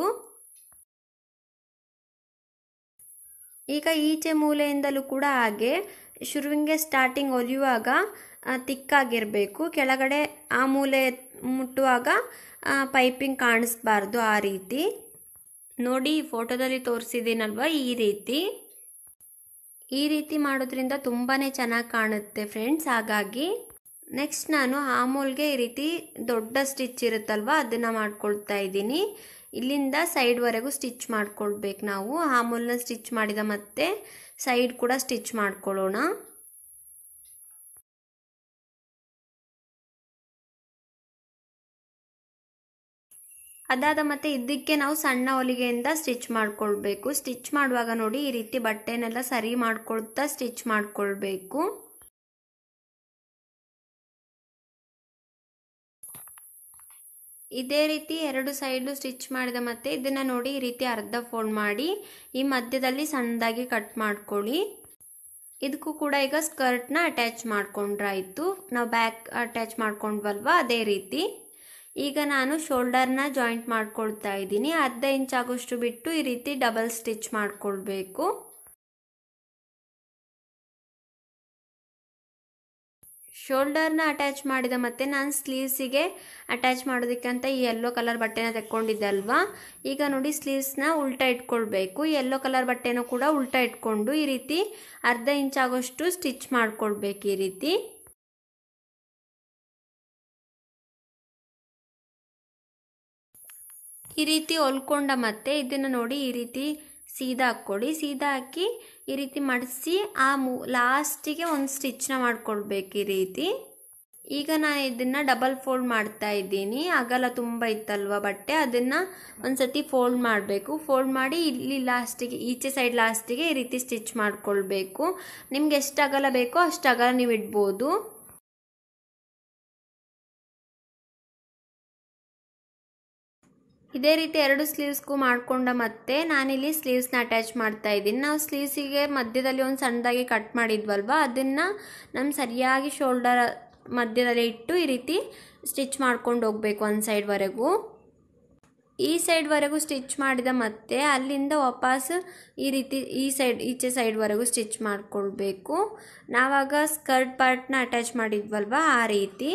ಈಗ ಈಚೆ ಮೂಲೆಯಿಂದಲೂ ಕೂಡ ಹಾಗೆ ಶುರುವಿಗೆ ಸ್ಟಾರ್ಟಿಂಗ್ ಹೊಲಿಯುವಾಗ ತಿಕ್ಕಾಗಿರಬೇಕು ಕೆಳಗಡೆ ಆ ಮೂಲೆ ಮುಟ್ಟುವಾಗ ಪೈಪಿಂಗ್ ಕಾಣಿಸ್ಬಾರ್ದು ಆ ರೀತಿ ನೋಡಿ ಈ ಫೋಟೋದಲ್ಲಿ ತೋರಿಸಿದ್ದೀನಲ್ವ ಈ ರೀತಿ ಈ ರೀತಿ ಮಾಡೋದ್ರಿಂದ ತುಂಬಾ ಚೆನ್ನಾಗಿ ಕಾಣುತ್ತೆ ಫ್ರೆಂಡ್ಸ್ ಹಾಗಾಗಿ ನೆಕ್ಸ್ಟ್ ನಾನು ಆಮೂಲ್ಗೆ ಈ ರೀತಿ ದೊಡ್ಡ ಸ್ಟಿಚ್ ಇರುತ್ತಲ್ವ ಅದನ್ನು ಮಾಡ್ಕೊಳ್ತಾ ಇದ್ದೀನಿ ಇಲ್ಲಿಂದ ಸೈಡ್ವರೆಗೂ ಸ್ಟಿಚ್ ಮಾಡ್ಕೊಳ್ಬೇಕು ನಾವು ಆಮೂಲ್ನ ಸ್ಟಿಚ್ ಮಾಡಿದ ಮತ್ತೆ ಸೈಡ್ ಕೂಡ ಸ್ಟಿಚ್ ಮಾಡ್ಕೊಳ್ಳೋಣ ಅದಾದ ಮತ್ತೆ ಇದಕ್ಕೆ ನಾವು ಸಣ್ಣ ಹೊಲಿಗೆಯಿಂದ ಸ್ಟಿಚ್ ಮಾಡ್ಕೊಳ್ಬೇಕು ಸ್ಟಿಚ್ ಮಾಡುವಾಗ ನೋಡಿ ಈ ರೀತಿ ಬಟ್ಟೆನೆಲ್ಲ ಸರಿ ಮಾಡ್ಕೊಳ್ತಾ ಸ್ಟಿಚ್ ಮಾಡ್ಕೊಳ್ಬೇಕು ಇದೇ ರೀತಿ ಎರಡು ಸೈಡು ಸ್ಟಿಚ್ ಮಾಡಿದ ಮತ್ತೆ ಇದನ್ನು ನೋಡಿ ಈ ರೀತಿ ಅರ್ಧ ಫೋಲ್ಡ್ ಮಾಡಿ ಈ ಮಧ್ಯದಲ್ಲಿ ಸಣ್ಣದಾಗಿ ಕಟ್ ಮಾಡ್ಕೊಳ್ಳಿ ಇದಕ್ಕೂ ಕೂಡ ಈಗ ಸ್ಕರ್ಟ್ನ ಅಟ್ಯಾಚ್ ಮಾಡ್ಕೊಂಡ್ರಾಯ್ತು ನಾವು ಬ್ಯಾಕ್ ಅಟ್ಯಾಚ್ ಮಾಡ್ಕೊಂಡ್ವಲ್ವಾ ಅದೇ ರೀತಿ ಈಗ ನಾನು ಶೋಲ್ಡರ್ನ ಜಾಯಿಂಟ್ ಮಾಡ್ಕೊಳ್ತಾ ಇದ್ದೀನಿ ಅರ್ಧ ಇಂಚ್ ಆಗೋಷ್ಟು ಬಿಟ್ಟು ಈ ರೀತಿ ಡಬಲ್ ಸ್ಟಿಚ್ ಮಾಡ್ಕೊಳ್ಬೇಕು ಶೋಲ್ಡರ್ನ ಅಟ್ಯಾಚ್ ಮಾಡಿದ ಮತ್ತೆ ನಾನು ಸ್ಲೀವ್ಸಿಗೆ ಅಟ್ಯಾಚ್ ಮಾಡೋದಕ್ಕೆ ಅಂತ ಈ ಯೆಲ್ಲೋ ಕಲರ್ ಬಟ್ಟೆನ ತೆಕ್ಕೊಂಡಿದ್ದೆ ಅಲ್ವಾ ಈಗ ನೋಡಿ ಸ್ಲೀವ್ಸ್ನ ಉಲ್ಟಾ ಇಟ್ಕೊಳ್ಬೇಕು ಯೆಲ್ಲೋ ಕಲರ್ ಬಟ್ಟೆನೂ ಕೂಡ ಉಲ್ಟಾ ಇಟ್ಕೊಂಡು ಈ ರೀತಿ ಅರ್ಧ ಇಂಚ್ ಆಗೋಷ್ಟು ಸ್ಟಿಚ್ ಮಾಡ್ಕೊಳ್ಬೇಕು ಈ ರೀತಿ ಈ ರೀತಿ ಹೊಲ್ಕೊಂಡ ಮತ್ತೆ ಇದನ್ನು ನೋಡಿ ಈ ರೀತಿ ಸೀದಾ ಹಾಕ್ಕೊಡಿ ಸೀದಾ ಹಾಕಿ ಈ ರೀತಿ ಮಡಿಸಿ ಆ ಮೂ ಲಾಸ್ಟಿಗೆ ಒಂದು ಸ್ಟಿಚ್ನ ಮಾಡ್ಕೊಳ್ಬೇಕು ಈ ರೀತಿ ಈಗ ನಾನು ಇದನ್ನು ಡಬಲ್ ಫೋಲ್ಡ್ ಮಾಡ್ತಾ ಇದ್ದೀನಿ ಅಗಲ ತುಂಬ ಇತ್ತಲ್ವ ಬಟ್ಟೆ ಅದನ್ನು ಒಂದ್ಸತಿ ಫೋಲ್ಡ್ ಮಾಡಬೇಕು ಫೋಲ್ಡ್ ಮಾಡಿ ಇಲ್ಲಿ ಲಾಸ್ಟಿಗೆ ಈಚೆ ಸೈಡ್ ಲಾಸ್ಟಿಗೆ ಈ ರೀತಿ ಸ್ಟಿಚ್ ಮಾಡ್ಕೊಳ್ಬೇಕು ನಿಮ್ಗೆ ಎಷ್ಟು ಅಗಲ ಬೇಕೋ ಅಷ್ಟು ಅಗಲ ನೀವು ಇಡ್ಬೋದು ಇದೇ ರೀತಿ ಎರಡು ಸ್ಲೀವ್ಸ್ಗೂ ಮಾಡಿಕೊಂಡ ಮತ್ತೆ ನಾನಿಲ್ಲಿ ಸ್ಲೀವ್ಸ್ನ ಅಟ್ಯಾಚ್ ಮಾಡ್ತಾ ಇದ್ದೀನಿ ನಾವು ಸ್ಲೀವ್ಸಿಗೆ ಮಧ್ಯದಲ್ಲಿ ಒಂದು ಸಣ್ಣದಾಗಿ ಕಟ್ ಮಾಡಿದ್ವಲ್ವ ಅದನ್ನು ನಮ್ಮ ಸರಿಯಾಗಿ ಶೋಲ್ಡರ್ ಮಧ್ಯದಲ್ಲಿ ಇಟ್ಟು ಈ ರೀತಿ ಸ್ಟಿಚ್ ಮಾಡ್ಕೊಂಡು ಹೋಗಬೇಕು ಒಂದು ಸೈಡ್ವರೆಗೂ ಈ ಸೈಡ್ವರೆಗೂ ಸ್ಟಿಚ್ ಮಾಡಿದ ಮತ್ತೆ ಅಲ್ಲಿಂದ ವಾಪಸ್ ಈ ರೀತಿ ಈ ಸೈಡ್ ಈಚೆ ಸೈಡ್ವರೆಗೂ ಸ್ಟಿಚ್ ಮಾಡಿಕೊಳ್ಬೇಕು ನಾವಾಗ ಸ್ಕರ್ಟ್ ಪಾರ್ಟ್ನ ಅಟ್ಯಾಚ್ ಮಾಡಿದ್ವಲ್ವ ಆ ರೀತಿ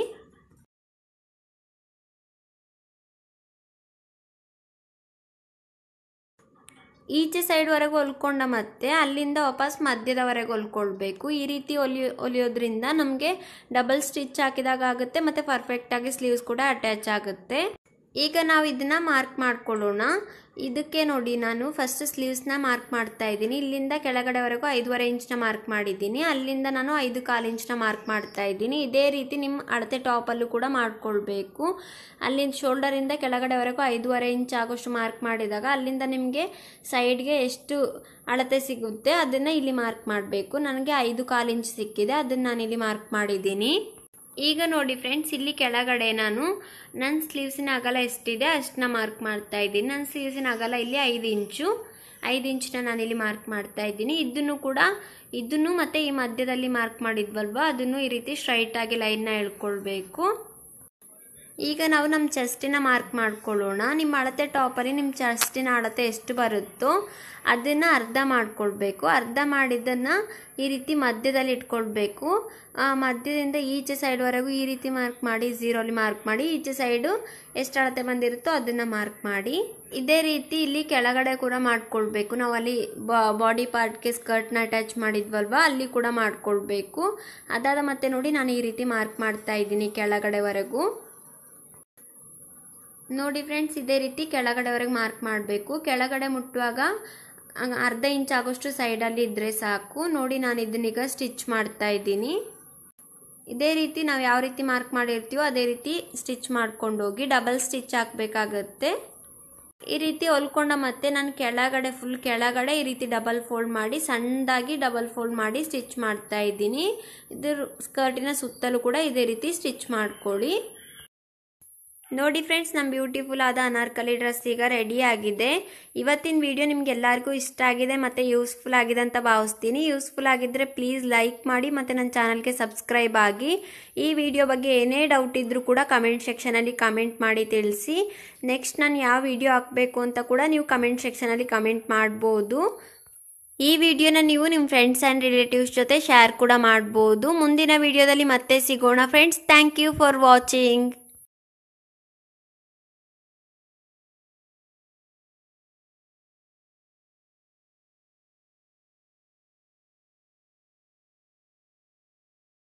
ಈಚೆ ಸೈಡ್ವರೆಗೂ ಹೊಲ್ಕೊಂಡ ಮತ್ತೆ ಅಲ್ಲಿಂದ ವಾಪಸ್ ಮಧ್ಯದವರೆಗೆ ಹೊಲ್ಕೊಳ್ಬೇಕು ಈ ರೀತಿ ಹೊಲಿಯೋ ಹೊಲಿಯೋದ್ರಿಂದ ನಮಗೆ ಡಬಲ್ ಸ್ಟಿಚ್ ಹಾಕಿದಾಗ ಆಗುತ್ತೆ ಮತ್ತು ಪರ್ಫೆಕ್ಟಾಗಿ ಸ್ಲೀವ್ಸ್ ಕೂಡ ಅಟ್ಯಾಚ್ ಆಗುತ್ತೆ ಈಗ ನಾವು ಇದನ್ನು ಮಾರ್ಕ್ ಮಾಡ್ಕೊಳ್ಳೋಣ ಇದಕ್ಕೆ ನೋಡಿ ನಾನು ಫಸ್ಟ್ ಸ್ಲೀವ್ಸ್ನ ಮಾರ್ಕ್ ಮಾಡ್ತಾ ಇದ್ದೀನಿ ಇಲ್ಲಿಂದ ಕೆಳಗಡೆವರೆಗೂ ಐದುವರೆ ಇಂಚ್ನ ಮಾರ್ಕ್ ಮಾಡಿದ್ದೀನಿ ಅಲ್ಲಿಂದ ನಾನು ಐದು ಕಾಲು ಇಂಚ್ನ ಮಾರ್ಕ್ ಮಾಡ್ತಾ ಇದ್ದೀನಿ ಇದೇ ರೀತಿ ನಿಮ್ಮ ಅಳತೆ ಟಾಪಲ್ಲೂ ಕೂಡ ಮಾಡ್ಕೊಳ್ಬೇಕು ಅಲ್ಲಿಂದ ಶೋಲ್ಡರಿಂದ ಕೆಳಗಡೆವರೆಗೂ ಐದೂವರೆ ಇಂಚ್ ಆಗೋಷ್ಟು ಮಾರ್ಕ್ ಮಾಡಿದಾಗ ಅಲ್ಲಿಂದ ನಿಮಗೆ ಸೈಡ್ಗೆ ಎಷ್ಟು ಅಳತೆ ಸಿಗುತ್ತೆ ಅದನ್ನು ಇಲ್ಲಿ ಮಾರ್ಕ್ ಮಾಡಬೇಕು ನನಗೆ ಐದು ಕಾಲು ಇಂಚ್ ಸಿಕ್ಕಿದೆ ಅದನ್ನು ನಾನು ಇಲ್ಲಿ ಮಾರ್ಕ್ ಮಾಡಿದ್ದೀನಿ ಈಗ ನೋಡಿ ಫ್ರೆಂಡ್ಸ್ ಇಲ್ಲಿ ಕೆಳಗಡೆ ನಾನು ನನ್ನ ಸ್ಲೀವ್ಸಿನ ಅಗಲ ಎಷ್ಟಿದೆ ಅಷ್ಟನ್ನ ಮಾರ್ಕ್ ಮಾಡ್ತಾ ಇದ್ದೀನಿ ನನ್ನ ಸ್ಲೀವ್ಸಿನ ಅಗಲ ಇಲ್ಲಿ ಐದು ಇಂಚು ಐದು ಇಂಚನ್ನ ನಾನಿಲ್ಲಿ ಮಾರ್ಕ್ ಮಾಡ್ತಾ ಇದ್ದೀನಿ ಇದನ್ನು ಕೂಡ ಇದನ್ನು ಮತ್ತು ಈ ಮಧ್ಯದಲ್ಲಿ ಮಾರ್ಕ್ ಮಾಡಿದ್ವಲ್ವ ಅದನ್ನು ಈ ರೀತಿ ಸ್ಟ್ರೈಟಾಗಿ ಲೈನ್ನ ಎಳ್ಕೊಳ್ಬೇಕು ಈಗ ನಾವು ನಮ್ಮ ಚೆಸ್ಟಿನ ಮಾರ್ಕ್ ಮಾಡ್ಕೊಳ್ಳೋಣ ನಿಮ್ಮ ಅಳತೆ ಟಾಪಲ್ಲಿ ನಿಮ್ಮ ಚೆಸ್ಟಿನ ಅಳತೆ ಎಷ್ಟು ಬರುತ್ತೋ ಅದನ್ನು ಅರ್ಧ ಮಾಡ್ಕೊಳ್ಬೇಕು ಅರ್ಧ ಮಾಡಿದ್ದನ್ನು ಈ ರೀತಿ ಮಧ್ಯದಲ್ಲಿ ಇಟ್ಕೊಳ್ಬೇಕು ಮಧ್ಯದಿಂದ ಈಚೆ ಸೈಡ್ವರೆಗೂ ಈ ರೀತಿ ಮಾರ್ಕ್ ಮಾಡಿ ಝೀರೋಲಿ ಮಾರ್ಕ್ ಮಾಡಿ ಈಚೆ ಸೈಡು ಎಷ್ಟು ಅಳತೆ ಬಂದಿರುತ್ತೋ ಅದನ್ನು ಮಾರ್ಕ್ ಮಾಡಿ ಇದೇ ರೀತಿ ಇಲ್ಲಿ ಕೆಳಗಡೆ ಕೂಡ ಮಾಡ್ಕೊಳ್ಬೇಕು ನಾವು ಅಲ್ಲಿ ಬಾಡಿ ಪಾರ್ಟ್ಗೆ ಸ್ಕರ್ಟ್ನ ಅಟ್ಯಾಚ್ ಮಾಡಿದ್ವಲ್ವ ಅಲ್ಲಿ ಕೂಡ ಮಾಡ್ಕೊಳ್ಬೇಕು ಅದಾದ ಮತ್ತೆ ನೋಡಿ ನಾನು ಈ ರೀತಿ ಮಾರ್ಕ್ ಮಾಡ್ತಾ ಇದ್ದೀನಿ ಕೆಳಗಡೆವರೆಗೂ ನೋಡಿ ಫ್ರೆಂಡ್ಸ್ ಇದೇ ರೀತಿ ಕೆಳಗಡೆವರೆಗೆ ಮಾರ್ಕ್ ಮಾಡಬೇಕು ಕೆಳಗಡೆ ಮುಟ್ಟುವಾಗ ಅರ್ಧ ಇಂಚ್ ಆಗೋಷ್ಟು ಸೈಡಲ್ಲಿ ಇದ್ದರೆ ಸಾಕು ನೋಡಿ ನಾನು ಇದನ್ನೀಗ ಸ್ಟಿಚ್ ಮಾಡ್ತಾ ಇದ್ದೀನಿ ಇದೇ ರೀತಿ ನಾವು ಯಾವ ರೀತಿ ಮಾರ್ಕ್ ಮಾಡಿರ್ತೀವೋ ಅದೇ ರೀತಿ ಸ್ಟಿಚ್ ಮಾಡ್ಕೊಂಡು ಹೋಗಿ ಡಬಲ್ ಸ್ಟಿಚ್ ಹಾಕಬೇಕಾಗತ್ತೆ ಈ ರೀತಿ ಹೊಲ್ಕೊಂಡ ಮತ್ತೆ ನಾನು ಕೆಳಗಡೆ ಫುಲ್ ಕೆಳಗಡೆ ಈ ರೀತಿ ಡಬಲ್ ಫೋಲ್ಡ್ ಮಾಡಿ ಸಣ್ಣದಾಗಿ ಡಬಲ್ ಫೋಲ್ಡ್ ಮಾಡಿ ಸ್ಟಿಚ್ ಮಾಡ್ತಾ ಇದ್ದೀನಿ ಇದ್ರ ಸ್ಕರ್ಟಿನ ಸುತ್ತಲೂ ಕೂಡ ಇದೇ ರೀತಿ ಸ್ಟಿಚ್ ಮಾಡ್ಕೊಳ್ಳಿ ನೋಡಿ ಫ್ರೆಂಡ್ಸ್ ನಮ್ಮ ಬ್ಯೂಟಿಫುಲ್ ಆದ ಅನಾರ್ಕಲಿ ಡ್ರೆಸ್ ಈಗ ರೆಡಿ ಆಗಿದೆ ಇವತ್ತಿನ ವಿಡಿಯೋ ನಿಮ್ಗೆ ಎಲ್ಲರಿಗೂ ಇಷ್ಟ ಆಗಿದೆ ಮತ್ತು ಯೂಸ್ಫುಲ್ ಆಗಿದೆ ಅಂತ ಭಾವಿಸ್ತೀನಿ ಯೂಸ್ಫುಲ್ ಆಗಿದ್ದರೆ ಪ್ಲೀಸ್ ಲೈಕ್ ಮಾಡಿ ಮತ್ತು ನನ್ನ ಚಾನಲ್ಗೆ ಸಬ್ಸ್ಕ್ರೈಬ್ ಆಗಿ ಈ ವಿಡಿಯೋ ಬಗ್ಗೆ ಏನೇ ಡೌಟ್ ಇದ್ದರೂ ಕೂಡ ಕಮೆಂಟ್ ಸೆಕ್ಷನಲ್ಲಿ ಕಮೆಂಟ್ ಮಾಡಿ ತಿಳಿಸಿ ನೆಕ್ಸ್ಟ್ ನಾನು ಯಾವ ವಿಡಿಯೋ ಹಾಕಬೇಕು ಅಂತ ಕೂಡ ನೀವು ಕಮೆಂಟ್ ಸೆಕ್ಷನಲ್ಲಿ ಕಮೆಂಟ್ ಮಾಡ್ಬೋದು ಈ ವಿಡಿಯೋನ ನೀವು ನಿಮ್ಮ ಫ್ರೆಂಡ್ಸ್ ಆ್ಯಂಡ್ ರಿಲೇಟಿವ್ಸ್ ಜೊತೆ ಶೇರ್ ಕೂಡ ಮಾಡ್ಬೋದು ಮುಂದಿನ ವಿಡಿಯೋದಲ್ಲಿ ಮತ್ತೆ ಸಿಗೋಣ friends thank you for watching